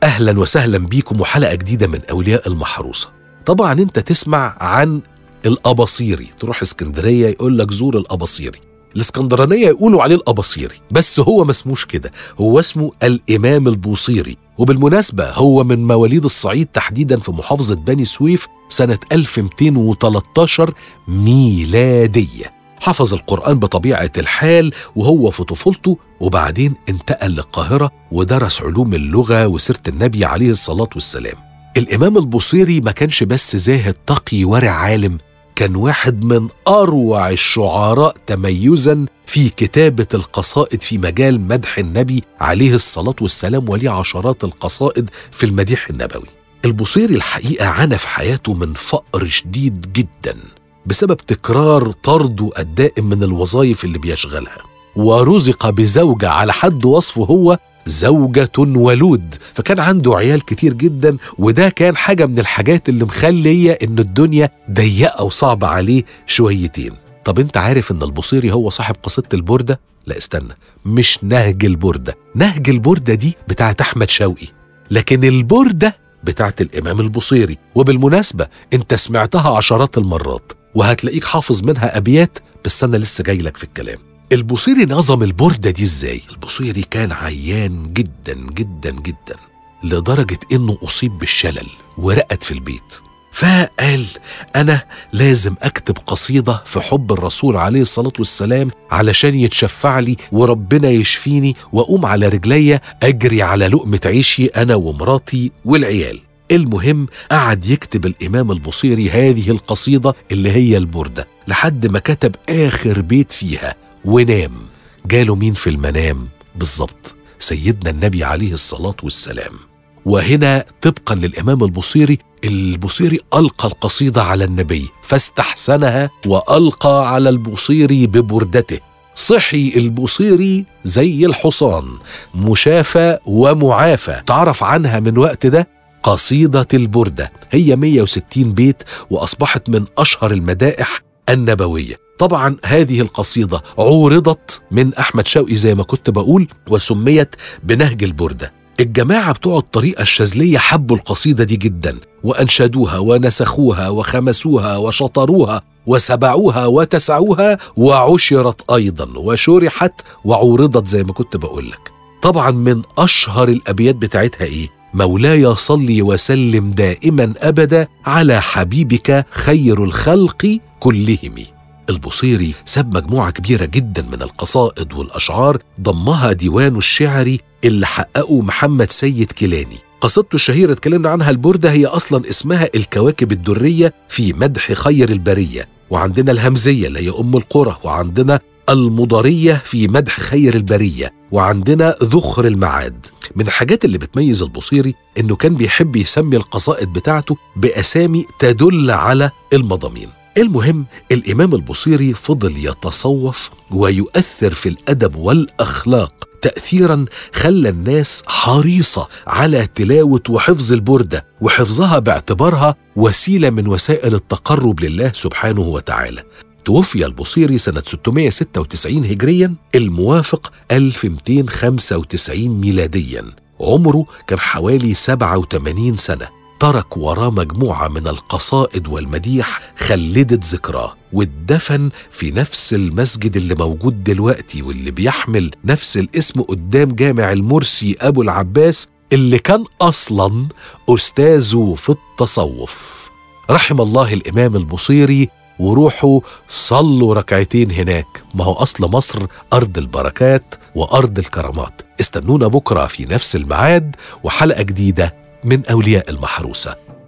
أهلا وسهلا بيكم وحلقة جديدة من أولياء المحروسة طبعا أنت تسمع عن الأباصيري تروح اسكندرية يقول لك زور الأباصيري الاسكندرانية يقولوا عليه الأباصيري بس هو ما اسموش كده هو اسمه الإمام البوصيري وبالمناسبة هو من مواليد الصعيد تحديدا في محافظة بني سويف سنة 1213 ميلادية حفظ القرآن بطبيعة الحال وهو في طفولته وبعدين انتقل للقاهرة ودرس علوم اللغة وسيرة النبي عليه الصلاة والسلام الإمام البوصيري ما كانش بس زاهد تقي ورع عالم كان واحد من أروع الشعراء تميزا في كتابة القصائد في مجال مدح النبي عليه الصلاة والسلام وليه عشرات القصائد في المديح النبوي البوصيري الحقيقة عانى في حياته من فقر شديد جدا بسبب تكرار طرده الدائم من الوظائف اللي بيشغلها ورزق بزوجة على حد وصفه هو زوجة ولود فكان عنده عيال كتير جدا وده كان حاجة من الحاجات اللي مخلية ان الدنيا ضيقة وصعبة عليه شويتين طب انت عارف ان البصيري هو صاحب قصيدة البردة؟ لا استنى مش نهج البردة نهج البردة دي بتاعت أحمد شوقي لكن البردة بتاعت الإمام البصيري وبالمناسبة انت سمعتها عشرات المرات وهتلاقيك حافظ منها أبيات بس أنا لسه جاي لك في الكلام البوصيري نظم البردة دي ازاي؟ البوصيري كان عيان جدا جدا جدا لدرجة انه اصيب بالشلل ورقد في البيت فقال انا لازم اكتب قصيدة في حب الرسول عليه الصلاة والسلام علشان يتشفع لي وربنا يشفيني واقوم على رجليا اجري على لقمة عيشي انا ومراتي والعيال المهم قعد يكتب الإمام البصيري هذه القصيدة اللي هي البردة لحد ما كتب آخر بيت فيها ونام جاله مين في المنام بالظبط سيدنا النبي عليه الصلاة والسلام وهنا طبقا للإمام البصيري البصيري ألقى القصيدة على النبي فاستحسنها وألقى على البصيري ببردته صحي البصيري زي الحصان مشافى ومعافى تعرف عنها من وقت ده قصيدة البردة هي 160 بيت وأصبحت من أشهر المدائح النبوية طبعا هذه القصيدة عورضت من أحمد شوقي زي ما كنت بقول وسميت بنهج البردة الجماعة بتوع الطريقة الشاذلية حبوا القصيدة دي جدا وأنشدوها ونسخوها وخمسوها وشطروها وسبعوها وتسعوها وعشرت أيضا وشرحت وعورضت زي ما كنت بقولك طبعا من أشهر الأبيات بتاعتها إيه مولاي صل وسلم دائما ابدا على حبيبك خير الخلق كلهم البصيري ساب مجموعه كبيره جدا من القصائد والاشعار ضمها ديوان الشعري اللي حققه محمد سيد كيلاني قصيدته الشهيره اتكلمنا عنها البرده هي اصلا اسمها الكواكب الدريه في مدح خير البريه وعندنا الهمزيه اللي هي ام القرى وعندنا المضارية في مدح خير البرية وعندنا ذخر المعاد من الحاجات اللي بتميز البصيري انه كان بيحب يسمي القصائد بتاعته باسامي تدل على المضامين المهم الامام البصيري فضل يتصوف ويؤثر في الادب والاخلاق تاثيرا خلى الناس حريصه على تلاوه وحفظ البرده وحفظها باعتبارها وسيله من وسائل التقرب لله سبحانه وتعالى توفي البصيري سنة 696 هجريا الموافق 1295 ميلاديا عمره كان حوالي 87 سنة ترك وراه مجموعة من القصائد والمديح خلدت ذكراه واتدفن في نفس المسجد اللي موجود دلوقتي واللي بيحمل نفس الاسم قدام جامع المرسي أبو العباس اللي كان أصلا أستاذه في التصوف رحم الله الإمام البصيري وروحوا صلوا ركعتين هناك ما هو أصل مصر أرض البركات وأرض الكرامات استنونا بكرة في نفس الميعاد وحلقة جديدة من أولياء المحروسة